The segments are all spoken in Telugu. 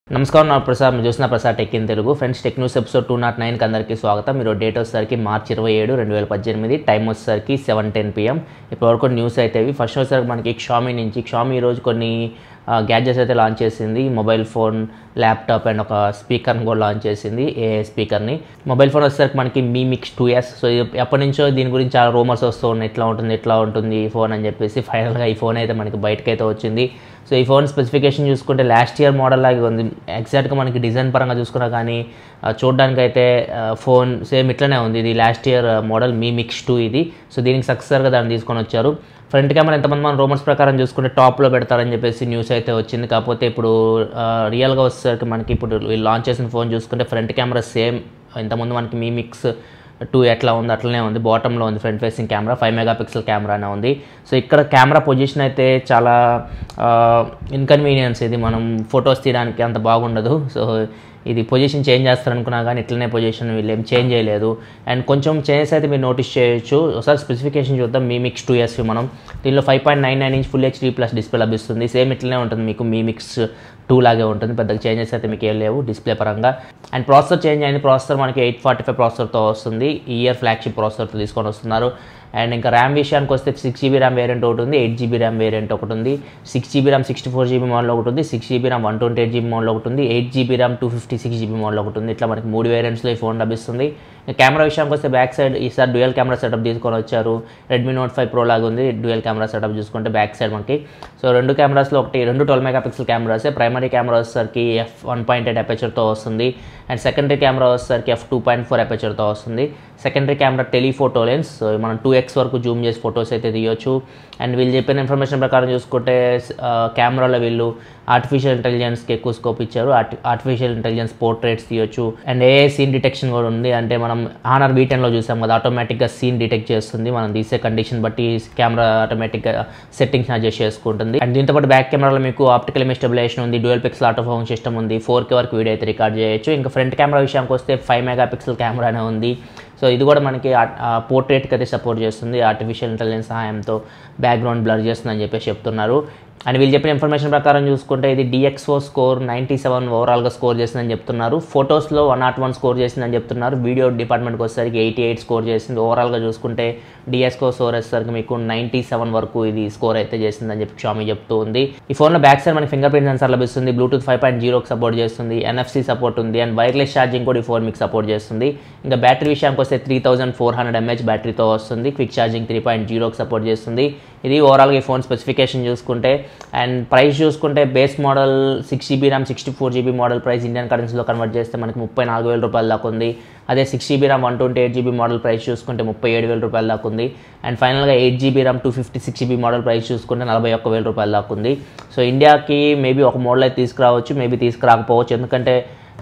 నమస్కారం నా ప్రసాద్ మీరు చూసిన Prasad tech in Telugu friends tech news episode two nought నైన్కి అందరికీ స్వాగతం మీరు డేట్ వచ్చేసరికి మార్చి ఇరవై ఏడు రెండు వేల పద్దెనిమిది టైం వచ్చేసరికి సెవెన్ టెన్ పిఎం ఇప్పటివరకు న్యూస్ అయితే ఇవి ఫస్ట్ వచ్చేసరికి మనకి షామీ నుంచి షామీ ఈరోజు కొన్ని గ్యాడ్జెట్స్ అయితే లాంచ్ చేసింది మొబైల్ ఫోన్ ల్యాప్టాప్ అండ్ ఒక స్పీకర్ని కూడా లాంచ్ చేసింది ఏ స్పీకర్ని మొబైల్ ఫోన్ వచ్చేసరికి మనకి Mi Mix two S so ఇది ఎప్పటి నుంచో దీని గురించి చాలా రూమర్స్ వస్తూ ఉన్నాయి ఎట్లా ఉంటుంది ఎట్లా ఉంటుంది ఈ ఫోన్ అని చెప్పేసి ఫైనల్గా ఈ ఫోన్ అయితే మనకి బయటకైతే వచ్చింది సో ఈ ఫోన్ స్పెసిఫికేషన్ చూసుకుంటే లాస్ట్ ఇయర్ మోడల్ లాగే ఉంది ఎగ్జాక్ట్గా మనకి డిజైన్ పరంగా చూసుకున్నా కానీ చూడడానికి అయితే ఫోన్ సేమ్ ఇట్లనే ఉంది ఇది last year model Mi Mix two ఇది సో దీనికి సక్సెసర్గా దాన్ని తీసుకొని వచ్చారు ఫ్రంట్ కెమెరా ఎంతమంది మనం రూమర్స్ ప్రకారం చూసుకుంటే టాప్లో పెడతారని చెప్పేసి న్యూస్ అయితే వచ్చింది కాకపోతే ఇప్పుడు రియల్గా వచ్చేసరికి మనకి ఇప్పుడు వీళ్ళు లాంచ్ చేసిన ఫోన్ చూసుకుంటే ఫ్రంట్ కెమెరా సేమ్ ఇంతకుముందు మనకి మీ మిక్స్ టూ ఎట్లా ఉంది అట్లనే ఉంది బాటంలో ఉంది front facing camera five megapixel కెమెరానే ఉంది సో ఇక్కడ కెమెరా పొజిషన్ అయితే చాలా ఇన్కన్వీనియన్స్ ఇది మనం ఫొటోస్ తీయడానికి అంత బాగుండదు సో ఇది పొజిషన్ చేంజ్ చేస్తారనుకున్నా కానీ ఇట్లనే పొజిషన్ వీళ్ళు ఏం చేంజ్ చేయలేదు అండ్ కొంచెం చేంజెస్ అయితే మీరు నోటీస్ చేయొచ్చు ఒకసారి స్పెసిఫికేషన్ చూద్దాం మీ మిక్స్ టూ ఇయర్స్ మనం దీనిలో five point nine nine inch full HD plus display లభిస్తుంది సేమ్ ఇట్లనే ఉంటుంది మీకు మీ మిక్స్ టూ లాగే ఉంటుంది పెద్దగా చేంజెస్ అయితే మీకు ఏం లేవు డిస్ప్లే పరంగా అండ్ ప్రాసెసర్ చేంజ్ అయింది ప్రాసెసర్ మనకి ఎయిట్ ఫార్టీ ఫైవ్ ప్రాసెసర్తో వస్తుంది ఈ ఇయర్ ఫ్లాగ్షిప్ ప్రాసెసర్తో తీసుకొని వస్తున్నారు అండ్ ఇంకా ర్యామ్ విషయానికి వస్తే సిక్స్ జీబీ ర్యామ్ వేరియంట్ ఒకటి ఉంది ఎయిట్ జీబీ ర్యామ్ వేరియంట్ ఒకటి ఉంది six GB RAM sixty four GB model ఒకటి ఉంది six GB RAM one twenty eight GB model ఒకటి ఉంది eight GB RAM two fifty six GB model ఒకటి ఉంది ఇట్లా మనకి మూడు వేరియంట్స్లో ఈ ఫోన్ లభిస్తుంది కెమెరా విషయానికి వస్తే బ్యాక్ సైడ్ ఈసారి డ్యూయల్ కెమెరా సెటప్ తీసుకొని వచ్చారు రెడ్మీ నోట్ ఫైవ్ ప్రో లాగా ఉంది డ్యూయల్ కెమెరా సెటప్ చూసుకుంటే బ్యాక్ సైడ్ మనకి సో రెండు కెమెరాస్లో ఒకటి రెండు ట్వెల్వ్ మెగా పిక్సెల్ కెమెరాసే ప్రైమరీ కెమెరా వచ్చేసరికి ఎఫ్ వన్ పాయింట్ ఎయిట్ అపేచర్తో వస్తుంది అండ్ సెకండరీ కెమెరా వచ్చేసరికి ఎఫ్ టూ పాయింట్ ఫోర్ అపేచర్తో వస్తుంది secondary camera telephoto lens so మనం టూ ఎక్స్ వరకు జూమ్ చేసి ఫొటోస్ అయితే తీయొచ్చు అండ్ వీళ్ళు చెప్పిన ఇన్ఫర్మేషన్ ప్రకారం చూసుకుంటే కెమెరాలో వీళ్ళు ఆర్టిఫిషియల్ ఇంటెలిజెన్స్కి ఎక్కువ స్కోప్ ఇచ్చారు ఆర్టిఫిషియల్ ఇంటెలిజెన్స్ పోర్ట్రేట్స్ తీయొచ్చు అండ్ ఏ సీన్ డిటెక్షన్ కూడా ఉంది అంటే మనం ఆనర్ బీ టెన్లో చూసాం కదా ఆటోమేటిక్గా సీన్ డిటెక్ట్ చేస్తుంది మనం తీసే కండిషన్ బట్టి కెమెరా ఆటోమేటిక్గా సెట్టింగ్స్ అడ్జస్ట్ చేసుకుంటుంది అండ్ దీంతో పాటు బ్యాక్ కెమెరాలో మీకు ఆప్టికల్ ఇమేజ్ స్టెబిలైజేషన్ ఉంది డ్యూయల్ పిక్సెల్ ఆటో ఫోన్ సిస్టమ్ ఉంది ఫోర్ కే వరకు వీడియో అయితే రికార్డ్ చేయొచ్చు ఇంకా ఫ్రంట్ కెమెరా విషయానికి వస్తే ఫైవ్ మెగా పిక్సెల్ కెమెరానే ఉంది సో ఇది కూడా మనకి పోర్ట్రేట్కి అయితే సపోర్ట్ చేస్తుంది ఆర్టిఫిషియల్ ఇంటెలిజెన్స్ సహాయంతో బ్యాక్గ్రౌండ్ బ్లర్ చేస్తుందని చెప్పేసి చెప్తున్నారు అండ్ వీళ్ళు చెప్పిన ఇన్ఫర్మేషన్ ప్రకారం చూసుకుంటే ఇది డిఎక్స్ఓ స్కోర్ నైంటీ సెవెన్ ఓవరాల్గా స్కోర్ చేసిందని చెప్తున్నారు ఫొటోస్లో వన్ నాట్ వన్ స్కోర్ చేసిందని చెప్తున్నారు వీడియో డిపార్ట్మెంట్కి వచ్చేసరికి ఎయిటీ ఎయిట్ స్కోర్ చేసింది ఓవరాల్గా చూసుకుంటే డిఎస్కో స్కోర్ వచ్చేసరికి మీకు నైంటీ సెవెన్ వరకు ఇది స్కోర్ అయితే చేసిందని చెప్పి షామీ చెప్తూ ఉంది ఈ ఫోన్లో బ్యాక్ సైడ్ మనకి ఫింగర్ ప్రింట్ సెన్సార్ లభిస్తుంది బ్లూటూత్ ఫైవ్ పాయింట్ జీరోకి సపోర్ట్ చేస్తుంది ఎన్ఎఫ్సి సపోర్ట్ ఉంది అండ్ వైర్లెస్ ఛార్జింగ్ కూడా ఈ ఫోన్ మీకు సపోర్ట్ చేస్తుంది ఇంకా బ్యాటరీ విషయానికి వస్తే three thousand four hundred mAh బ్యాటరీతో వస్తుంది క్విక్ ఛార్జింగ్ త్రీ పాయింట్ జీరోకి సపోర్ట్ చేస్తుంది ఇది ఓవరాల్గా ఈ ఫోన్ స్పెసిఫికేషన్ చూసుకుంటే అండ్ ప్రైస్ చూసుకుంటే base model six GB RAM sixty four GB model price Indian కరెన్సీలో కన్వర్ట్ చేస్తే మనకి ముప్పై నాలుగు వేల రూపాయల దాకా ఉంది అదే six GB RAM one twenty eight GB model price చూసుకుంటే ముప్పై ఏడు వేల రూపాయల దాకా ఉంది అండ్ ఫైనల్గా eight GB RAM two fifty six GB model price చూసుకుంటే నలభై ఒక్క వేల రూపాయల దాకా ఉంది సో ఇండియాకి మేబీ ఒక మోడల్ అయితే తీసుకురావచ్చు మేబీ తీసుకురాకపోవచ్చు ఎందుకంటే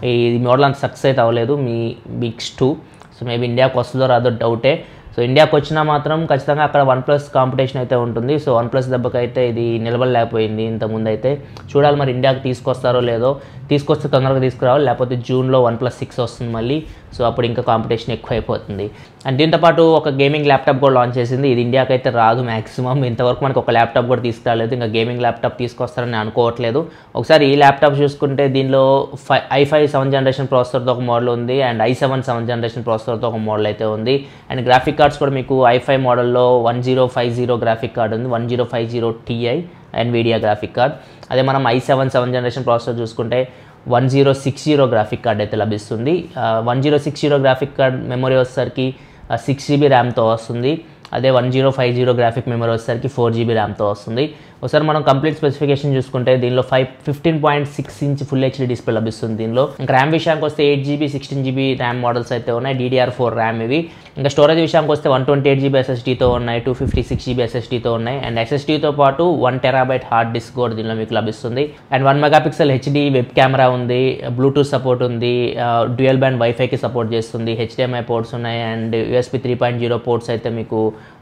ఈ మోడల్ అంత సక్సెస్ అయితే అవ్వలేదు Mi Mix two so maybe ఇండియాకి వస్తుందో రాదో డౌటే సో ఇండియాకి వచ్చినా మాత్రం ఖచ్చితంగా అక్కడ వన్ ప్లస్ కాంపిటీషన్ అయితే ఉంటుంది సో వన్ ప్లస్ దెబ్బకైతే ఇది నిలబడలేకపోయింది ఇంతకుముందు అయితే చూడాలి మరి ఇండియాకి తీసుకొస్తారో లేదో తీసుకొస్తే తొందరగా తీసుకురావాలి లేకపోతే జూన్లో వన్ ప్లస్ సిక్స్ వస్తుంది మళ్ళీ సో అప్పుడు ఇంకా కాంపిటీషన్ ఎక్కువ అయిపోతుంది అండ్ దీంతోపాటు ఒక గేమింగ్ ల్యాప్టాప్ కూడా లాంచ్ చేసింది ఇది ఇండియాకి అయితే రాదు మ్యాక్సిమం ఇంతవరకు మనకు ఒక ల్యాప్టాప్ కూడా తీసుకురాలేదు ఇంకా గేమింగ్ ల్యాప్టాప్ తీసుకొస్తారని అనుకోవట్లేదు ఒకసారి ఈ ల్యాప్టాప్ చూసుకుంటే దీనిలో five I five seven generation ప్రాసెసర్తో ఒక మోడల్ ఉంది and I seven seven generation ప్రాసెసర్తో ఒక మోడల్ అయితే ఉంది అండ్ గ్రాఫిక్ కార్డ్స్ కూడా మీకు ఐ ఫైవ్ మోడల్లో one zero five zero graphic card ఉంది one zero five zero TI Nvidia graphic card అదే మనం I seven seven generation processor చూసుకుంటే one zero six zero graphic card అయితే లభిస్తుంది one zero six zero graphic card memory వచ్చేసరికి సిక్స్ జీబీ ర్యామ్తో వస్తుంది అదే one zero five zero graphic memory వచ్చేసరికి ఫోర్ జీబీ ర్యామ్తో వస్తుంది ఒకసారి మనం కంప్లీట్ స్పెసిఫికేషన్ చూసుకుంటే దీనిలో five fifteen point six inch full HD display లభిస్తుంది దీనిలో ఇంకా ర్యామ్ విషయానికి వస్తే eight GB sixteen GB RAM models అయితే ఉన్నాయి డీడీఆర్ ఫోర్ ర్యామ్ ఇవి ఇంకా స్టోరేజ్ విషయానికి వస్తే వన్ ట్వంటీ ఎయిట్ జీబీ ఎస్ఎస్డీతో ఉన్నాయి టూ ఫిఫ్టీ సిక్స్ జీబీ ఎస్ఎస్డీతో ఉన్నాయి అండ్ ఎస్ఎస్డీతో పాటు వన్ టెరాబైట్ హార్డ్ డిస్క్ కూడా దీనిలో మీకు లభిస్తుంది and one megapixel HD web camera ఉంది బ్లూటూత్ సపోర్ట్ ఉంది డ్యూయల్ బ్యాండ్ వైఫైకి సపోర్ట్ చేస్తుంది హెచ్డిఎంఐ పోర్ట్స్ ఉన్నాయి and USB three point zero ports అయితే మీకు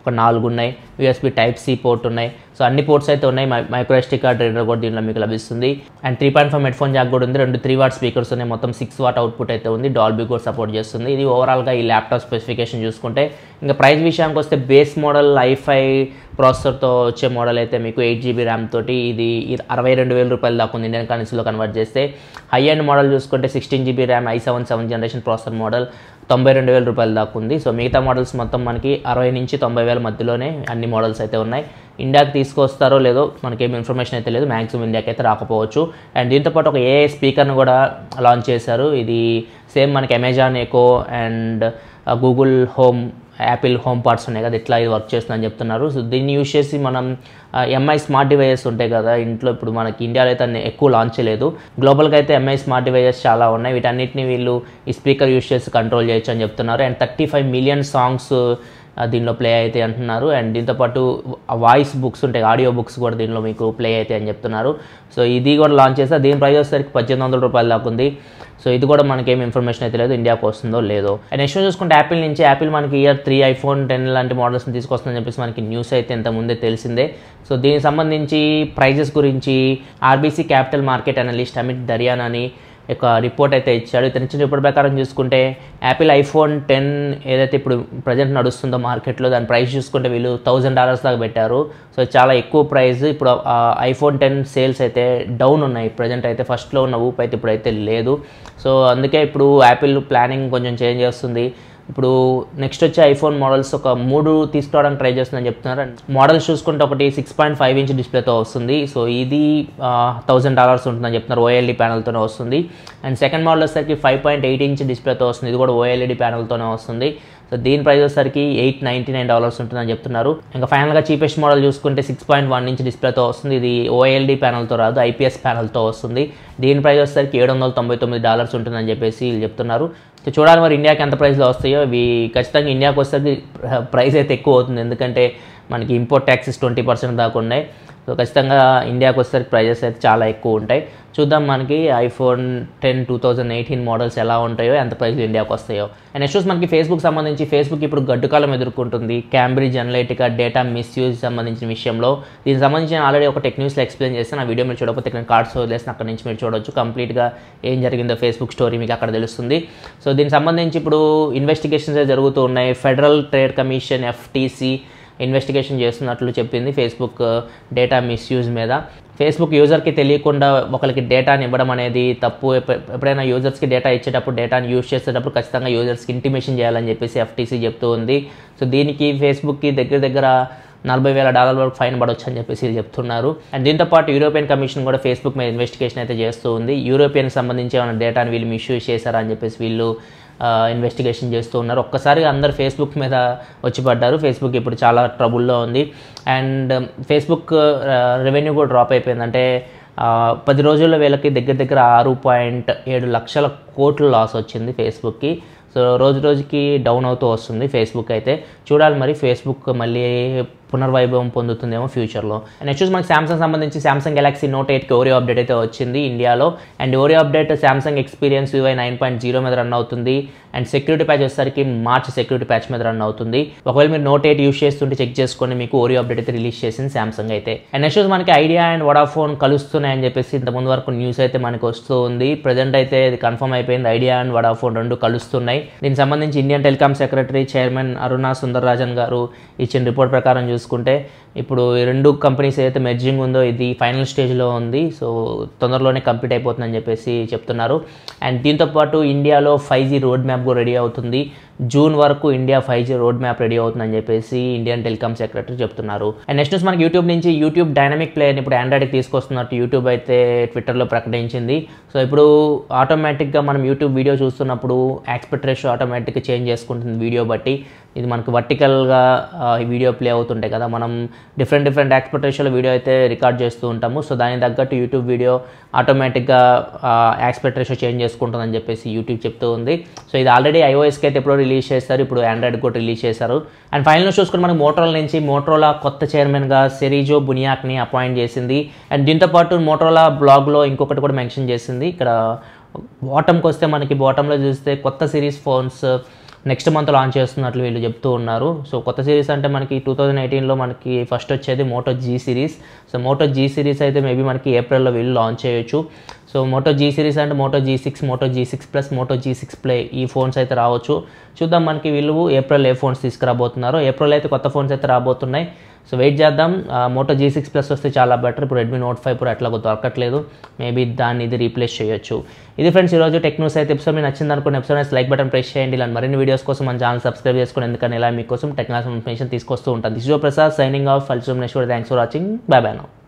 ఒక నాలుగు ఉన్నాయి యూఎస్బి టైప్ సి పోర్ట్ ఉన్నాయి సో అన్ని పోర్ట్స్ అయితే ఉన్నాయి మైక్రో ఎస్టీ కార్డ్ రీడర్ కూడా దీనిలో మీకు లభిస్తుంది and three point five headphone jack కూడా ఉంది రెండు త్రీ వాట్ స్పీకర్స్ ఉన్నాయి మొత్తం సిక్స్ వాట్ అవుట్పుట్ అయితే ఉంది డాల్బీ కూడా సపోర్ట్ చేస్తుంది ఇది ఓవరాల్గా ఈ ల్యాప్టాప్ స్పెసిఫికేషన్ చూసుకుంటే ఇంకా ప్రైస్ విషయానికి వస్తే బేస్ మోడల్ ఐఫై ప్రాసెసర్తో వచ్చే మోడల్ అయితే మీకు ఎయిట్ జీబీ ర్యామ్ తోటి ఇది ఇది అరవై రెండు వేల రూపాయలు దాకా ఉంది ఇండియన్ కరెన్సీలో కన్వర్ట్ చేస్తే హై అండ్ మోడల్ చూసుకుంటే sixteen GB RAM I seven seven generation processor model తొంభై రెండు వేల రూపాయలు దాకా ఉంది సో మిగతా మోడల్స్ మొత్తం మనకి అరవై నుంచి తొంభై వేల మధ్యలోనే అన్ని మోడల్స్ అయితే ఉన్నాయి ఇండియాకి తీసుకొస్తారో లేదో మనకేం ఇన్ఫర్మేషన్ అయితే లేదు మ్యాక్సిమం ఇండియాకి అయితే రాకపోవచ్చు అండ్ దీంతోపాటు ఒక ఏఐ స్పీకర్ను కూడా లాంచ్ చేశారు ఇది సేమ్ మనకి Amazon Echo and Google Home Apple Home parts ఉన్నాయి కదా ఇట్లా ఇది వర్క్ చేస్తుందని చెప్తున్నారు సో దీన్ని యూజ్ చేసి మనం ఎంఐ స్మార్ట్ డివైజెస్ ఉంటాయి కదా ఇంట్లో ఇప్పుడు మనకి ఇండియాలో అయితే అన్ని ఎక్కువ లాంచ్ చేయలేదు గ్లోబల్గా అయితే ఎంఐ స్మార్ట్ డివైజెస్ చాలా ఉన్నాయి వీటన్నిటిని వీళ్ళు ఈ స్పీకర్ యూజ్ చేసి కంట్రోల్ చేయొచ్చు అని చెప్తున్నారు and thirty five million songs దీనిలో ప్లే అయితే అంటున్నారు అండ్ దీంతోపాటు వాయిస్ బుక్స్ ఉంటాయి ఆడియో బుక్స్ కూడా దీనిలో మీకు ప్లే అయితే అని చెప్తున్నారు సో ఇది కూడా లాంచ్ చేస్తే దీని ప్రైస్ వచ్చేసరికి పద్దెనిమిది వందల రూపాయలు దాకా ఉంది సో ఇది కూడా మనకేం ఇన్ఫర్మేషన్ అయితే లేదు ఇండియాకి వస్తుందో లేదో అండ్ నెక్స్ట్ చూసుకుంటే యాపిల్ నుంచి యాపిల్ మనకి ఇయర్ త్రీ ఐఫోన్ టెన్ లాంటి మోడల్స్ని తీసుకొస్తుందని చెప్పేసి మనకి న్యూస్ అయితే ఇంత ముందే తెలిసిందే సో దీనికి సంబంధించి ప్రైజెస్ గురించి RBC capital market analyst Amit Daryan అని ఒక రిపోర్ట్ అయితే ఇచ్చాడు ఇతను ఇచ్చిన రిపోర్ట్ ప్రకారం చూసుకుంటే యాపిల్ ఐఫోన్ టెన్ ఏదైతే ఇప్పుడు ప్రజెంట్ నడుస్తుందో మార్కెట్లో దాని ప్రైస్ చూసుకుంటే వీళ్ళు థౌజండ్ డాలర్స్ దాకా పెట్టారు సో చాలా ఎక్కువ ప్రైస్ ఇప్పుడు ఐఫోన్ టెన్ సేల్స్ అయితే డౌన్ ఉన్నాయి ప్రజెంట్ అయితే ఫస్ట్లో ఉన్న ఊపు అయితే ఇప్పుడైతే లేదు సో అందుకే ఇప్పుడు యాపిల్ ప్లానింగ్ కొంచెం చేంజ్ చేస్తుంది ఇప్పుడు నెక్స్ట్ వచ్చే ఐఫోన్ మోడల్స్ ఒక మూడు తీసుకోవడానికి ట్రై చేస్తుందని చెప్తున్నారు అండ్ మోడల్స్ చూసుకుంటే ఒకటి సిక్స్ పాయింట్ ఫైవ్ ఇంచ్ డిస్ప్లేతో వస్తుంది సో ఇది థౌసండ్ డాలర్స్ ఉంటుందని చెప్తున్నారు ఓఎల్ఈడి ప్యానల్తోనే వస్తుంది అండ్ సెకండ్ మోడల్ వచ్చేసరికి ఫైవ్ పాయింట్ ఎయిట్ ఇంచ్ డిస్ప్లేతో వస్తుంది ఇది కూడా ఓఎల్ఈడి ప్యానల్తోనే వస్తుంది సో దీని ప్రైస్ వచ్చేసరికి ఎయిట్ నైంటీ నైన్ డాలర్స్ ఉంటుందని చెప్తున్నారు ఇంకా ఫైనల్గా చీపెస్ట్ మోడల్ చూసుకుంటే సిక్స్ పాయింట్ వన్ ఇంచ్ డిస్ప్లేతో వస్తుంది ఇది ఓఎల్డి ప్యానల్తో రాదు ఐపీఎస్ ప్యానల్తో వస్తుంది దీని ప్రైస్ వచ్చేసరికి ఏడు వందల తొంభై తొమ్మిది డాలర్స్ ఉంటుందని చెప్పేసి వీళ్ళు చెప్తున్నారు సో చూడాలి మరి ఇండియాకి ఎంత ప్రైస్లో వస్తాయో ఇవి ఖచ్చితంగా ఇండియాకి వస్తే ప్రైస్ అయితే ఎక్కువ అవుతుంది ఎందుకంటే మనకి ఇంపోర్ట్ ట్యాక్సెస్ ట్వంటీ పర్సెంట్ దాకా ఉన్నాయి సో ఖచ్చితంగా ఇండియాకి వచ్చేసరికి ప్రైజెస్ అయితే చాలా ఎక్కువ ఉంటాయి చూద్దాం మనకి iPhone ten two thousand eighteen models ఎలా ఉంటాయో ఎంత ప్రైస్ ఇండియాకి వస్తాయో అండ్ నెక్స్ట్ మనకి ఫేస్బుక్ సంబంధించి ఫేస్బుక్ ఇప్పుడు గడ్డుకాలం ఎదుర్కొంటుంది క్యాంబ్రిడ్జ్ అనలైటికా డేటా మిస్యూజ్ సంబంధించిన విషయంలో దీనికి సంబంధించి నేను ఆల్రెడీ ఒక టెక్ న్యూస్లో ఎక్స్ప్లెయిన్ చేస్తాను ఆ వీడియో మీరు చూడకపోతే ఇక్కడ కార్డ్స్ వదిలేసిన అక్కడ నుంచి మీరు చూడొచ్చు కంప్లీట్గా ఏం జరిగిందో ఫేస్బుక్ స్టోరీ మీకు అక్కడ తెలుస్తుంది సో దీనికి సంబంధించి ఇప్పుడు ఇన్వెస్టిగేషన్స్ జరుగుతూ ఉన్నాయి federal trade commission FTC investigation చేస్తున్నట్లు చెప్పింది ఫేస్బుక్ డేటా మిస్యూజ్ మీద ఫేస్బుక్ యూజర్కి తెలియకుండా ఒకరికి డేటాని ఇవ్వడం అనేది తప్పు ఎప్ప- ఎప్పుడైనా యూజర్స్కి డేటా ఇచ్చేటప్పుడు డేటాని యూజ్ చేసేటప్పుడు ఖచ్చితంగా యూజర్స్కి ఇంటిమేషన్ చేయాలని చెప్పేసి ఎఫ్టీసీ చెప్తూ ఉంది సో దీనికి ఫేస్బుక్కి దగ్గర దగ్గర నలభై వేల డాలర్ల వరకు ఫైన్ పడవచ్చు అని చెప్పేసి వీళ్ళు చెప్తున్నారు అండ్ దీంతో పాటు యూరోపియన్ కమిషన్ కూడా ఫేస్బుక్ మీద ఇన్వెస్టిగేషన్ అయితే చేస్తూ ఉంది యూరోపియన్కి సంబంధించి ఏమైనా డేటాని వీళ్ళు మిస్యూజ్ చేశారా అని చెప్పేసి వీళ్ళు ఇన్వెస్టిగేషన్ చేస్తూ ఉన్నారు ఒక్కసారి అందరు ఫేస్బుక్ మీద వచ్చి పడ్డారు ఫేస్బుక్ ఇప్పుడు చాలా ట్రబుల్లో ఉంది అండ్ ఫేస్బుక్ రెవెన్యూ కూడా డ్రాప్ అయిపోయింది అంటే ఆ, పది రోజుల్లో వీళ్ళకి దగ్గర దగ్గర ఆరు పాయింట్ ఏడు లక్షల కోట్ల లాస్ వచ్చింది ఫేస్బుక్కి సో రోజు రోజుకి డౌన్ అవుతూ వస్తుంది ఫేస్బుక్ అయితే చూడాలి మరి ఫేస్బుక్ మళ్ళీ పునర్వైభవం పొందుతుందేమో ఫ్యూచర్లో నెక్స్ట్ చూసి మనకి శాంసంగ్ సంబంధించి శాంసంగ్ గెలాక్సీ నోట్ ఎయిట్కి ఓరియో అప్డేట్ అయితే వచ్చింది ఇండియాలో and Oreo update Samsung experience వివై నైన్ పాయింట్ జీరో మీద రన్ అవుతుంది అండ్ సెక్యూరిటీ ప్యాచ్ వచ్చేసరికి మార్చ్ సెక్యూరిటీ ప్యాచ్ మీద రన్ అవుతుంది ఒకవేళ మీరు నోట్ ఎయిట్ యూస్ చేస్తుంటే చెక్ చేసుకొని మీకు ఓరియో అప్డేట్ అయితే రిలీజ్ చేసింది శాంసంగ్ అయితే అండ్ నెక్స్ట్ మనకి ఐడియా అండ్ వడాఫోన్ కలుస్తున్నాయని చెప్పేసి ఇంతకుముందు వరకు న్యూస్ అయితే మనకు వస్తూ ఉంది ప్రజెంట్ అయితే ఇది కన్ఫర్మ్ అయిపోయింది ఐడియా అండ్ వడాఫోన్ రెండు కలుస్తున్నాయి దీనికి సంబంధించి Indian telecom secretary chairman Aruna Sundararajan గారు ఇచ్చిన రిపోర్ట్ ప్రకారం చూసుకుంటే ఇప్పుడు ఈ రెండు కంపెనీస్ ఏదైతే మెర్జింగ్ ఉందో ఇది ఫైనల్ స్టేజ్లో ఉంది సో తొందరలోనే కంప్లీట్ అయిపోతుందని చెప్పేసి చెప్తున్నారు అండ్ దీంతో పాటు ఇండియాలో ఫైవ్ జీ రోడ్ మ్యాప్ కూడా రెడీ అవుతుంది జూన్ వరకు India five G road map ready అవుతుందని చెప్పేసి ఇండియన్ టెలికాం సెక్రటరీ చెప్తున్నారు అండ్ నెక్స్ట్ న్యూస్ మనకి యూట్యూబ్ నుంచి యూట్యూబ్ డైనమిక్ ప్లేయర్ని ఇప్పుడు ఆండ్రాయిడ్కి తీసుకొస్తున్నట్టు యూట్యూబ్ అయితే ట్విట్టర్లో ప్రకటించింది సో ఇప్పుడు ఆటోమేటిక్గా మనం యూట్యూబ్ వీడియో చూస్తున్నప్పుడు యాక్స్పెక్ట్ రేషియో ఆటోమేటిక్గా చేంజ్ చేసుకుంటుంది వీడియో బట్టి ఇది మనకు వర్టికల్గా ఈ వీడియో ప్లే అవుతుంటాయి కదా మనం డిఫరెంట్ డిఫరెంట్ యాక్స్పెక్ట్ రేషియోలో వీడియో అయితే రికార్డ్ చేస్తూ ఉంటాము సో దానికి తగ్గట్టు యూట్యూబ్ వీడియో ఆటోమేటిక్గా యాక్స్పెక్ట్ రేషియో చేంజ్ చేసుకుంటుందని చెప్పేసి యూట్యూబ్ చెప్తూ ఉంది సో ఇది ఆల్రెడీ ఐఓఎస్కి అయితే ఎప్పుడో రిలీజ్ చేస్తారు ఇప్పుడు ఆండ్రాయిడ్ కూడా రిలీజ్ చేశారు అండ్ ఫైనల్ చూసుకుని మనకి మోటరోలా నుంచి మోటరోలా కొత్త చైర్మన్గా సెరీజో బునియాక్ని అపాయింట్ చేసింది అండ్ దీంతో పాటు మోటరోలా బ్లాగ్లో ఇంకొకటి కూడా మెన్షన్ చేసింది ఇక్కడ బాటమ్కి వస్తే మనకి బాటంలో చూస్తే కొత్త series phones next month launch చేస్తున్నట్లు వీళ్ళు చెప్తూ ఉన్నారు సో కొత్త సిరీస్ అంటే మనకి టూ థౌజండ్ ఎయిటీన్లో మనకి ఫస్ట్ వచ్చేది Moto G series so Moto G series అయితే మేబీ మనకి ఏప్రిల్లో వీళ్ళు లాంచ్ చేయొచ్చు సో మోటో జీ సిరీస్ అంటే Moto G six Moto G six plus Moto G six play ఈ ఫోన్స్ అయితే రావచ్చు చూద్దాం మనకి వీళ్ళు ఏప్రిల్ ఏ ఫోన్స్ తీసుకురాబోతున్నారు ఏప్రిల్ అయితే కొత్త ఫోన్స్ అయితే రాబోతున్నాయి సో వెయిట్ చేద్దాం మోటో జీ సిక్స్ ప్లస్ వస్తే చాలా బెటర్ ఇప్పుడు రెడ్మీ నోట్ ఫైవ్ కూడా ఎట్లాగో దొరకట్లేదు మేబీ దాన్ని ఇది రీప్లేస్ చేయొచ్చు ఇది ఫ్రెండ్స్ ఈరోజు టెక్ న్యూస్ అయితే ఎపిసోడ్ మీకు నచ్చింది అనుకున్న ఎపిసోడ్ లైక్ బటన్ ప్రెస్ చేయండి ఇలాంటి మరిన్ని వీడియోస్ కోసం మన ఛానల్ సబ్స్క్రైబ్ చేసుకోండి ఎందుకంటే ఇలా మీకోసం టెక్నాలజీ ఇన్ఫర్మేషన్ తీసుకొస్తూ ఉంటాను this Prasad signing off also next thanks for watching bye bye now